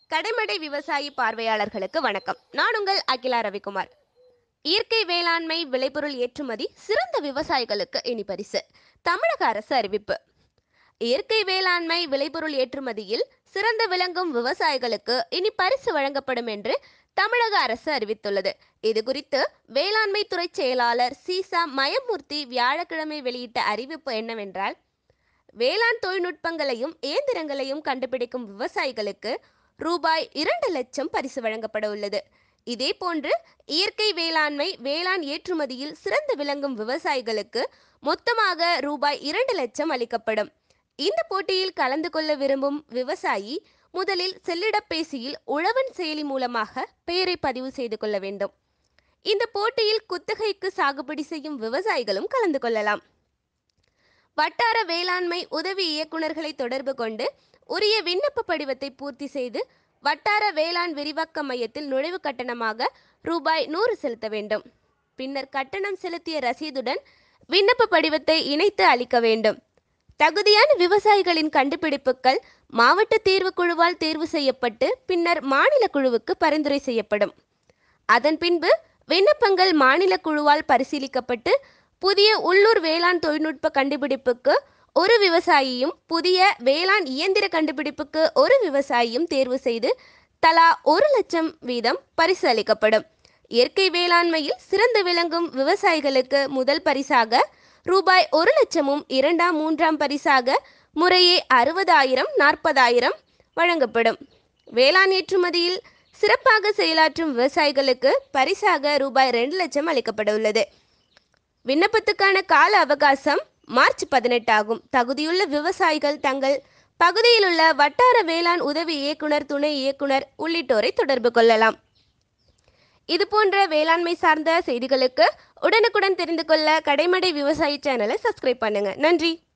கடைமடை விவசாயி பார்வையாளர்களுக்கு வணக்கம் நான் உங்கள் அகிலா ரவிக்குமார் இயற்கை வேளாண்மை விளைபொருள் ஏற்றுமதி சிறந்த விவசாயிகளுக்கு இனி பரிசு தமிழக அரசு அறிவிப்பு இயற்கை வேளாண்மை விளைபொருள் ஏற்றுமதியில் சிறந்த விளங்கும் விவசாயிகளுக்கு இனி பரிசு வழங்கப்படும் என்று தமிழக அரசு அறிவித்துள்ளது இது குறித்து வேளாண்மை துறை செயலாளர் சீசா மயமூர்த்தி வியாழக்கிழமை வெளியிட்ட அறிவிப்பு என்னவென்றால் வேளாண் தொழில்நுட்பங்களையும் இயந்திரங்களையும் கண்டுபிடிக்கும் விவசாயிகளுக்கு ரூபாய் இரண்டு லட்சம் பரிசு வழங்கப்பட உள்ளது இதேபோன்று இயற்கை வேளாண்மை வேளாண் ஏற்றுமதியில் சிறந்து விளங்கும் விவசாயிகளுக்கு மொத்தமாக ரூபாய் இரண்டு லட்சம் அளிக்கப்படும் இந்த போட்டியில் கலந்து கொள்ள விரும்பும் விவசாயி முதலில் செல்லிடப்பேசியில் உழவன் செயலி மூலமாக பெயரை பதிவு செய்து கொள்ள வேண்டும் இந்த போட்டியில் குத்தகைக்கு சாகுபடி செய்யும் விவசாயிகளும் கலந்து கொள்ளலாம் வட்டார வேளாண்மை உதவி இயக்குநர்களை தொடர்பு கொண்டு உரிய விண்ணப்ப படிவத்தை பூர்த்தி செய்து வட்டார வேளாண் விரிவாக்க மையத்தில் நுழைவு கட்டணமாக ரூபாய் நூறு செலுத்த வேண்டும் பின்னர் கட்டணம் செலுத்திய ரசீதுடன் விண்ணப்ப படிவத்தை இணைத்து அளிக்க வேண்டும் தகுதியான விவசாயிகளின் கண்டுபிடிப்புகள் மாவட்ட தேர்வு குழுவால் தேர்வு செய்யப்பட்டு பின்னர் மாநில குழுவுக்கு பரிந்துரை செய்யப்படும் அதன் பின்பு விண்ணப்பங்கள் மாநில குழுவால் பரிசீலிக்கப்பட்டு புதிய உள்ளூர் வேளாண் தொழில்நுட்ப கண்டுபிடிப்புக்கு ஒரு விவசாயியும் புதிய வேளாண் இயந்திர கண்டுபிடிப்புக்கு ஒரு விவசாயியும் தேர்வு செய்து தலா ஒரு லட்சம் வீதம் பரிசு அளிக்கப்படும் இயற்கை வேளாண்மையில் சிறந்து விளங்கும் விவசாயிகளுக்கு முதல் பரிசாக ரூபாய் ஒரு லட்சமும் இரண்டாம் மூன்றாம் பரிசாக முறையே அறுபதாயிரம் நாற்பதாயிரம் வழங்கப்படும் வேளாண் ஏற்றுமதியில் சிறப்பாக செயலாற்றும் விவசாயிகளுக்கு பரிசாக ரூபாய் ரெண்டு லட்சம் அளிக்கப்பட உள்ளது விண்ணப்பத்துக்கான கால அவகாசம் மார்ச் பதினெட்டு ஆகும் தகுதியுள்ள விவசாயிகள் தங்கள் பகுதியில் உள்ள வட்டார வேளாண் உதவி இயக்குனர் துணை இயக்குனர் உள்ளிட்டோரை தொடர்பு கொள்ளலாம் இது போன்ற வேளாண்மை சார்ந்த செய்திகளுக்கு உடனுக்குடன் தெரிந்து கொள்ள கடைமடை விவசாயி சேனலை சப்ஸ்கிரைப் பண்ணுங்க நன்றி